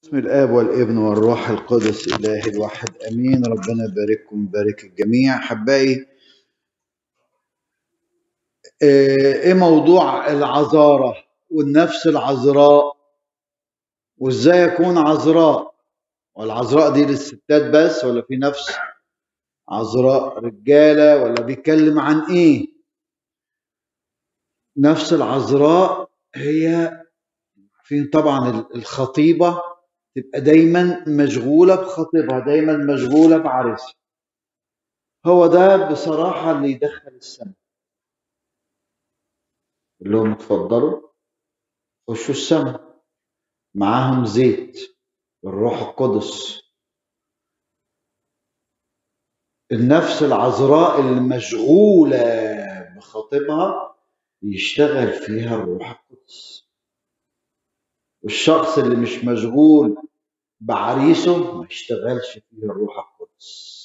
بسم الآب والابن والروح القدس إله الواحد أمين ربنا يبارككم ويبارك الجميع أحبائي آه، إيه موضوع العذارة والنفس العذراء وإزاي أكون عذراء والعذراء دي للستات بس ولا في نفس عذراء رجالة ولا بيتكلم عن إيه نفس العذراء هي في طبعا الخطيبة تبقى دايما مشغولة بخطيبها دايما مشغولة بعريسها هو ده بصراحة اللي يدخل السماء اللي هم اتفضلوا خشوا السماء معاهم زيت الروح القدس النفس العذراء المشغولة بخطيبها يشتغل فيها الروح القدس والشخص اللي مش مشغول بعريسه ما يشتغلش فيه الروح القدس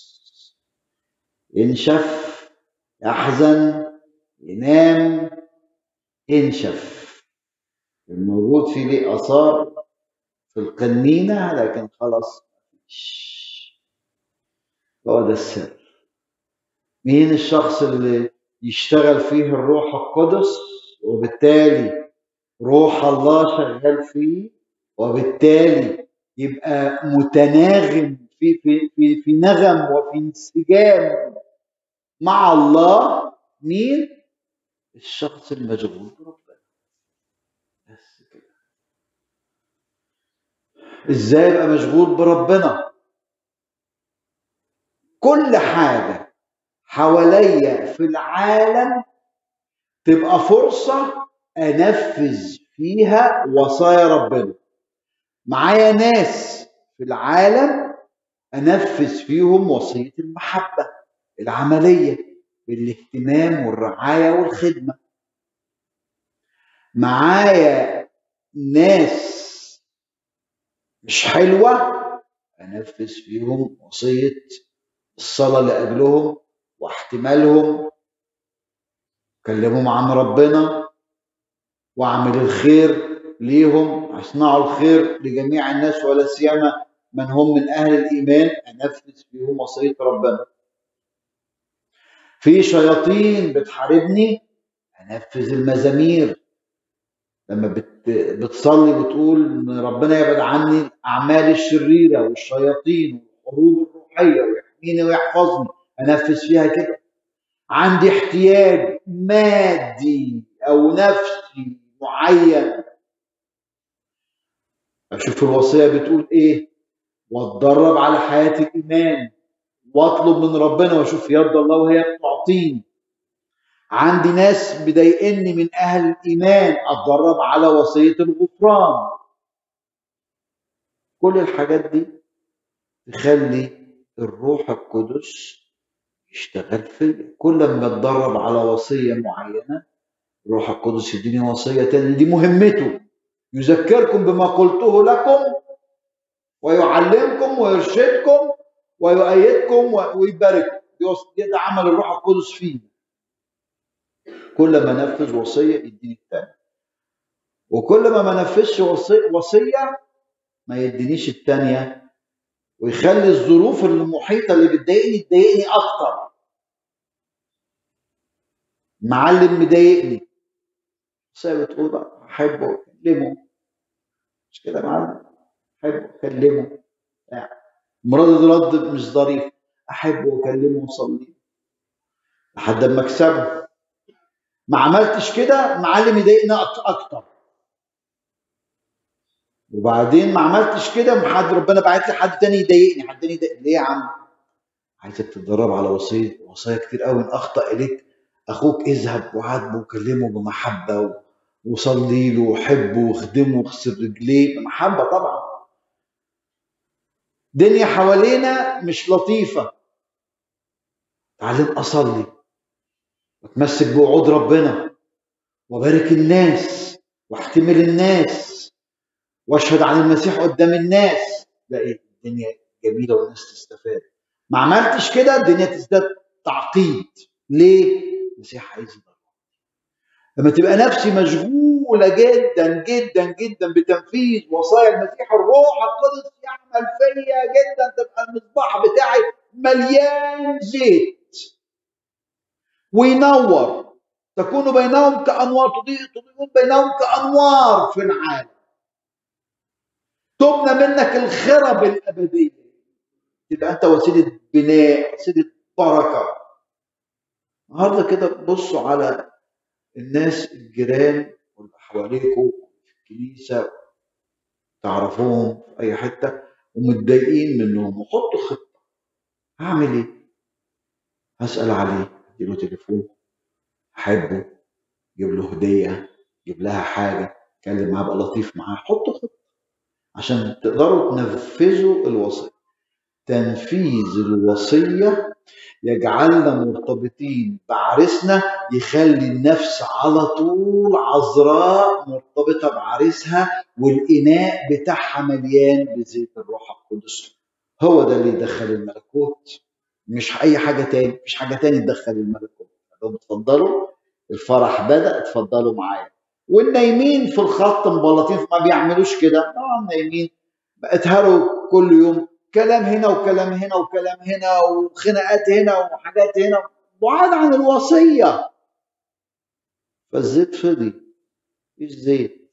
ينشف يحزن ينام ينشف الموجود فيه ليه آثار في القنينة لكن خلاص مفيش هو ده السر مين الشخص اللي يشتغل فيه الروح القدس وبالتالي روح الله شغال فيه وبالتالي يبقى متناغم في في في, في نغم وفي انسجام مع الله مين؟ الشخص المشغول بربنا بس كده ازاي ابقى مشغول بربنا؟ كل حاجه حواليا في العالم تبقى فرصه انفذ فيها وصايا ربنا معايا ناس في العالم انفذ فيهم وصيه المحبه العمليه بالاهتمام والرعايه والخدمه معايا ناس مش حلوه انفذ فيهم وصيه الصلاه لاجلهم واحتمالهم كلمهم عن ربنا واعمل الخير ليهم اصنعوا الخير لجميع الناس ولا سيما من هم من اهل الايمان انفذ فيهم وصيه ربنا في شياطين بتحاربني انفذ المزامير لما بت... بتصلي وتقول ان ربنا يبعد عني الاعمال الشريره والشياطين والحروب الروحيه ويحميني ويحفظني انفذ فيها كده عندي احتياج مادي او نفسي معين اشوف الوصيه بتقول ايه واتدرب على حياه الايمان واطلب من ربنا واشوف يد الله وهي بتعطيني عندي ناس بضايقني من اهل الايمان اتدرب على وصيه الغفران كل الحاجات دي تخلي الروح القدس يشتغل فيا كل ما اتدرب على وصيه معينه الروح القدس يديني وصيه تانية دي مهمته يذكركم بما قلته لكم ويعلمكم ويرشدكم ويؤيدكم ويبارككم ده عمل الروح القدس فيه كل ما نفذ وصيه يديني الثانيه وكل ما ما نفذش وصيه ما يدينيش الثانيه ويخلي الظروف المحيطه اللي بتضايقني تضايقني اكتر معلم مضايقني بس بتقول احبه اكلمه مش كده معلم احبه اكلمه مراد رد مش ظريف احبه واكلمه واصلي لحد ما اكسبه ما عملتش كده معلم يضايقني اكتر وبعدين ما عملتش كده حد ربنا بعت لي حد تاني يضايقني حد تاني يضايقني ليه يا عم عايزك تتدرب على وصيه وصايا كتير قوي ان اخطا اليك اخوك اذهب وعاتبه وكلمه بمحبه وصلي له وحبه واخدمه واغسل رجليه بمحبه طبعا دنيا حوالينا مش لطيفه تعلم اصلي واتمسك بوعود ربنا وبارك الناس واحتمل الناس واشهد عن المسيح قدام الناس لا ايه الدنيا جميله والناس تستفاد ما عملتش كده الدنيا تزداد تعقيد ليه المسيح عايز يضرب لما تبقى نفسي مشغولة جدا جدا جدا بتنفيذ وصايا المسيح الروح القدس يعمل فيا جدا تبقى المصباح بتاعي مليان زيت وينور تكون بينهم كأنوار تضيء تضيئون بينهم كأنوار في العالم تبنى منك الخرب الأبدية تبقى أنت وسيلة بناء وسيلة بركة النهارده كده بصوا على الناس الجيران واللي حواليكوا في الكنيسة تعرفوهم في أي حتة ومتضايقين منهم وحطوا خطة هعمل إيه؟ هسأل عليه اديله تليفون أحبه جيب له هدية جيب لها حاجة اتكلم معاه بقى لطيف معاه حطوا خطة عشان تقدروا تنفذوا الوصية تنفيذ الوصية يجعلنا مرتبطين بعريسنا يخلي النفس على طول عذراء مرتبطة بعريسها والإناء بتاعها مليان بزيت الروح القدس هو ده اللي يدخل الملكوت مش أي حاجة تاني مش حاجة تاني تدخل الملكوت لو اتفضلوا الفرح بدأ اتفضلوا معايا والنايمين في الخط مبلطين ما بيعملوش كده طبعا نايمين اتهروا كل يوم كلام هنا وكلام هنا وكلام هنا وخناقات هنا وحاجات هنا بعاد عن الوصية فالزيت فضي مفيش زيت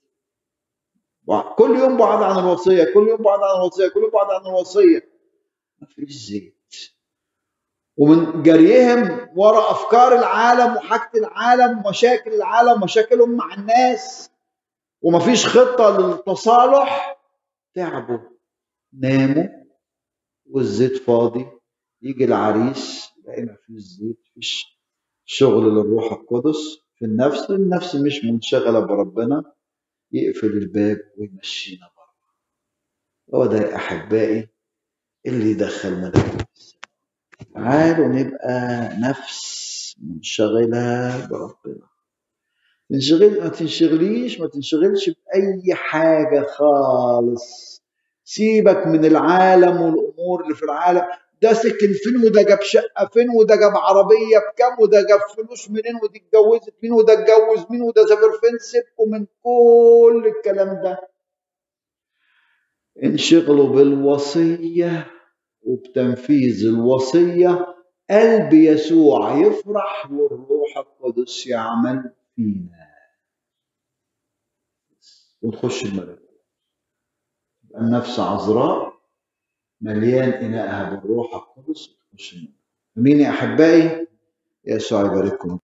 كل يوم بعاد عن الوصية كل يوم بعاد عن الوصية كل يوم بعاد عن الوصية مفيش زيت ومن جريهم ورا أفكار العالم وحاجة العالم ومشاكل العالم ومشاكلهم مع الناس ومفيش خطة للتصالح تعبوا ناموا والزيت فاضي يجي العريس يلاقي مفيش زيت مفيش شغل للروح القدس في النفس النفس مش منشغلة بربنا يقفل الباب ويمشينا بره هو ده يا أحبائي اللي يدخل ملكوت السماء تعالوا نبقى نفس منشغلة بربنا تنشغل ما تنشغليش ما تنشغلش بأي حاجة خالص سيبك من العالم والامور اللي في العالم ده سكن فين وده جاب شقه فين وده جاب عربيه بكام وده جاب فلوس منين ودي اتجوزت مين وده اتجوز مين وده سافر فين سيبكم من كل الكلام ده انشغلوا بالوصيه وبتنفيذ الوصيه قلب يسوع يفرح والروح القدس يعمل فينا ونخش الملك النفس عذراء مليان إناءها بالروح القدس تخش امين يا احبائي يسوع يبارككم